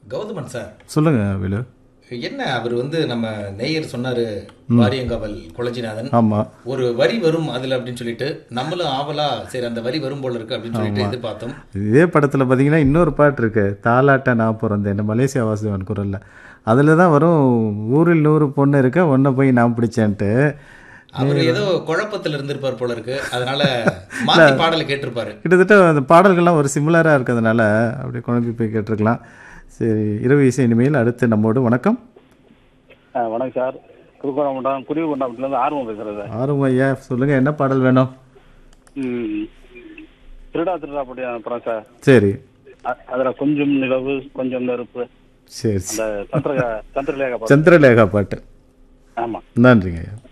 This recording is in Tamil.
கௌதமன் சார் சொல்லுங்க வேலு என்ன அவர் வந்து நம்ம நேயர் சொன்னாரு வாரியங்காவல் கொளஞ்சிநாதன் ஆமாம் ஒரு வரி வரும் அதுல அப்படின்னு சொல்லிட்டு நம்மளும் ஆவலா சரி அந்த வரி வரும் போல இருக்கு அப்படின்னு சொல்லிட்டு எதிர்பார்த்தோம் இதே படத்தில் பார்த்தீங்கன்னா இன்னொரு பாட்டு இருக்கு தாலாட்ட நான் பிறந்தேன் இந்த மலேசியா வாசுவன் குரலில் அதில் தான் வரும் ஊரில் நூறு பொண்ணு இருக்க ஒன்றை போய் நான் பிடிச்சேன்ட்டு அவர் ஏதோ குழப்பத்துல இருந்திருப்பார் போல இருக்கு அதனால மாத்தி பாடலை கேட்டிருப்பாரு கிட்டத்தட்ட அந்த பாடல்கள்லாம் ஒரு சிமிலராக இருக்கிறதுனால அப்படியே குழம்பி போய் கேட்டிருக்கலாம் சரி இரவு இசை இனிமேல் அடுத்து நம்மோடு வணக்கம் ஆ, வணக்கம் சார் திருக்கோணமண்டலம் குடிவு கொண்டாமட்டிலேருந்து ஆர்வம் பேசுகிறேன் சார் ஆறும் ஐயா சொல்லுங்கள் என்ன பாடல் வேணும் ம் திருடா திருடா படி அனுப்புகிறேன் சார் சரி அ- அதுல கொஞ்சம் நிலவு கொஞ்சம் நெருப்பு சரி அந்த சந்திர சந்திரலேகா படம் சந்திரலேகா பாட்டு ஆமா நன்றிங்க ஐயா